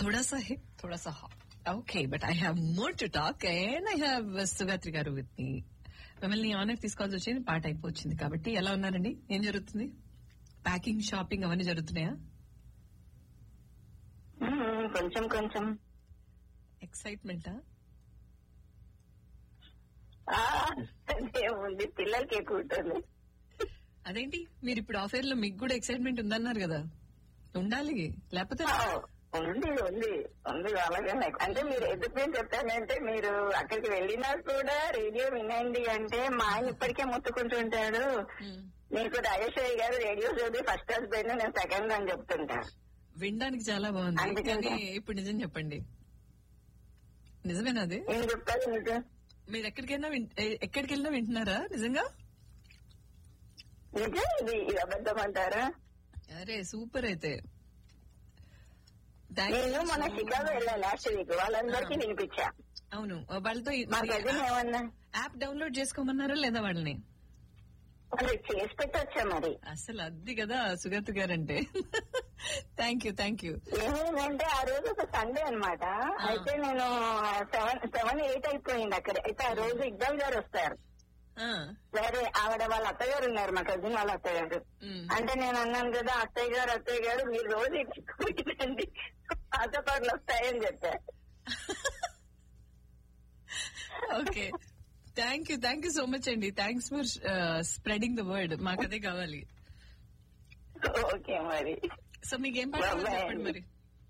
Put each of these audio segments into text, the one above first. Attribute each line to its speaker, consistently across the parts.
Speaker 1: थोड़ा सा है थोड़ा सा hot. Okay, but I have more to talk and I have uh, Sugatri గారు with me. మిమ్మల్ని ఆనర్ తీసుకోవాల్సి వచ్చింది పాట అయిపోయింది కాబట్టి ఎలా ఉన్నారండి ఏం జరుగుతుంది ప్యాకింగ్ షాపింగ్ అవన్నీ జరుగుతున్నాయా
Speaker 2: మ్మ్, కొంచెం కొంచెం
Speaker 1: ఎక్సైట్మెంటా
Speaker 2: ఆ, ఏముంది పిల్లలకి ఎక్కువ ఉంటుంది
Speaker 1: అదేంటి మీరు ఇప్పుడు ఆఫర్ లో మీకు కూడా ఎక్సైట్మెంట్ ఉందన్నారు కదా ఉండాలి లేకపోతే
Speaker 2: ఆ, ఉంది ఉంది ఉంది అలాగే నాకు. అంటే మీరు ఎందుకు నేను చెప్తానంటే మీరు అక్కడికి వెళ్ళినా కూడా రేడియో వినండి అంటే మా ఆయన ఇప్పటికే మొత్తుకుంటుంటాడు
Speaker 1: మ్మ్.
Speaker 2: మీకు రాజేశ్వరి గారు రేడియో చదివి ఫస్ట్ హస్బెండ్ నేను సెకండ్ అని చెప్తుంటా
Speaker 1: వినడానికి చాలా బాగుంది
Speaker 2: అందుకని-
Speaker 1: కానీ ఇప్పుడు నిజం చెప్పండి నిజమేనా అది
Speaker 2: నేను చెప్తాను నిజం
Speaker 1: మీరు ఎక్కడికైనా విన్- ఎ- ఎక్కడికి వెళ్ళినా వింటున్నారా నిజంగా
Speaker 2: నిజం ఇది ఇది అబద్ధం అంటారా
Speaker 1: అరే సూపర్ అయితే Thank you
Speaker 2: నేను మొన్న
Speaker 1: so much.
Speaker 2: షికాగో వెళ్ళా లాస్ట్ వీక్ వాళ్ళందరికీ వినిపించా
Speaker 1: అవును వాళ్ళతో ఈ-
Speaker 2: మా
Speaker 1: మరి
Speaker 2: కజిన్ ఏమన్నా
Speaker 1: యాప్ డౌన్లోడ్ చేసుకోమన్నారా లేదా వాళ్ళని
Speaker 2: వాళ్ళు చేసి పెట్టొచ్చా మరి
Speaker 1: అసలు అది కదా సుగత్ గారంటే థ్యాంక్ యూ థ్యాంక్ యూ
Speaker 2: ఏమైందంటే ఆ రోజు ఒక సండే అన్నమాట అయితే నేను సెవెన్ సెవెన్ ఎయిట్ అయిపోయింది అక్కడ అయితే ఆ రోజు ఇక్బాల్ గారు వస్తారు వేరే ఆవిడ వాళ్ళ అత్తగారు ఉన్నారు మా కజిన్ వాళ్ళ అత్తగారు అంటే నేను అన్నాను కదా అత్తయ్య గారు అత్తయ్య గారు మీరు రోజు ఇచ్చుకుంటుందండి పాత పాటలు వస్తాయని చెప్పా
Speaker 1: okay thank you thank you so much అండి thanks for spreading the word మాకు అదే కావాలి
Speaker 2: ఓకే మరి
Speaker 1: సో మీకు ఏం పాట కావాలో చెప్పండి మరి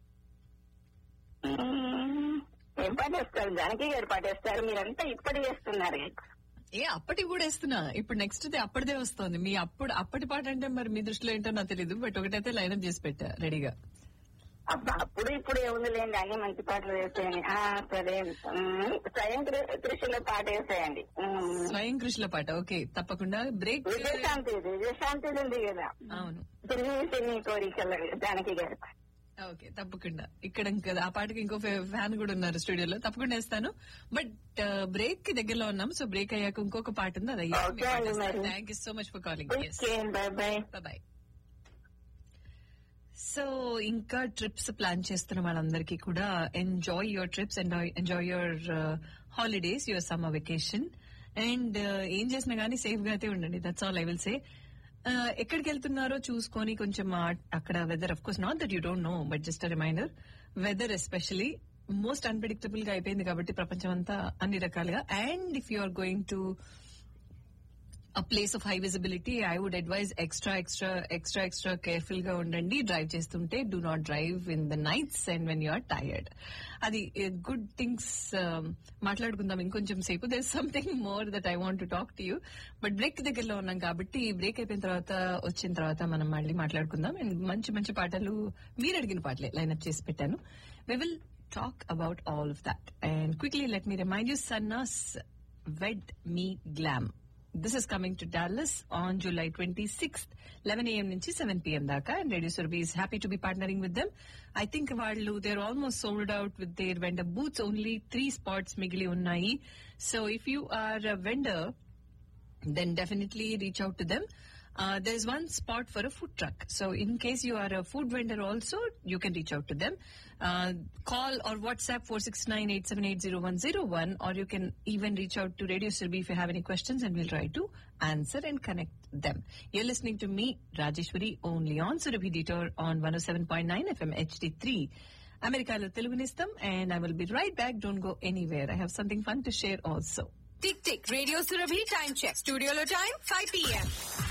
Speaker 2: మ్మ్. ఏం పాటేస్తారు జానకి గారు పాటేస్తారు మీరంతా ఇప్పటి చేస్తున్నారు
Speaker 1: ఏ అప్పటి కూడా వేస్తున్నా ఇప్పుడు నెక్స్ట్ ది అప్పటిదే వస్తుంది మీ అప్పుడు అప్పటి పాట అంటే మరి మీ దృష్టిలో ఏంటో నాకు తెలియదు బట్ ఒకటైతే లైనప్ చేసి పెట్టా రెడీగా
Speaker 2: అబ్బా అప్పుడు ఇప్పుడు ఏముంది లేండి అన్ని మంచి పాటలు వేసేయండి ఆ సరే మ్మ్. స్వయం కృ- కృషిలో పాట వేసేయండి మ్మ్.
Speaker 1: స్వయం కృషిల పాట ఓకే తప్పకుండా బ్రేక్
Speaker 2: విజయశాంతి విజయశాంతి ఉంది కదా
Speaker 1: అవును
Speaker 2: సినీ సినీ కోరికలు జానకి గారు
Speaker 1: ఓకే తప్పకుండా ఇక్కడ ఇంకా ఆ పాటకి ఇంకో ఫ్యాన్ కూడా ఉన్నారు స్టూడియోలో తప్పకుండా వేస్తాను బట్ బ్రేక్ కి దగ్గరలో ఉన్నాం సో బ్రేక్ అయ్యాక ఇంకొక పాట ఉంది అది
Speaker 2: Okay అండి మరి.
Speaker 1: Thank you so much for calling
Speaker 2: okay bye bye
Speaker 1: bye so ఇంకా ట్రిప్స్ ప్లాన్ చేస్తున్న వాళ్ళందరికీ కూడా enjoy your trips enjoy your holidays your summer vacation and ఏం చేసినా గానీ సేఫ్ గా అయితే ఉండండి that's all I will say ఎక్కడికి వెళ్తున్నారో చూసుకొని కొంచెం ఆ- అక్కడ weather of course not that you don't know but just reminder weather especially most unpredictable గా అయిపోయింది కాబట్టి ప్రపంచం అంతా అన్ని రకాలుగా and if you are going to a place of high visibility, I would advise extra, extra, extra, extra careful గా ఉండండి drive చేస్తుంటే do not drive in the nights and when you are tired అది good things మాట్లాడుకుందాం ఇంకొంచెం సేపు there something more that I want to talk to you but break దగ్గరలో ఉన్నాం కాబట్టి బ్రేక్ అయిపోయిన తర్వాత వచ్చిన తర్వాత మనం మళ్ళీ మాట్లాడుకుందాం అండ్ మంచి మంచి పాటలు మీరు అడిగిన పాటలే లైన్అప్ చేసి పెట్టాను we will talk about all of that and quickly let me remind you సన్నాస్ wed me glam This is coming to Dallas on July 26th, 11 a.m. నుంచి 7 p.m. దాకా and Radio Surabhi is happy to be partnering with them. I think వాళ్ళు they're almost sold out with their vendor booths. Only three spots మిగిలి ఉన్నాయి. So if you are a vendor, then definitely reach out to them. Uh, there's one spot for a food truck. So in case you are a food vendor also, you can reach out to them. Uh, call or WhatsApp 469-878-0101 or you can even reach out to Radio Sirbi if you have any questions and we'll try to answer and connect them. You're listening to me, Rajeshwari, only on Surabhi Detour on 107.9 FM HD3. అమెరికాలో తెలుగునిస్తాం and I will be right back. Don't go anywhere. I have something fun to share also.
Speaker 3: Tick tick radio Surabhi time check స్టూడియోలో time five PM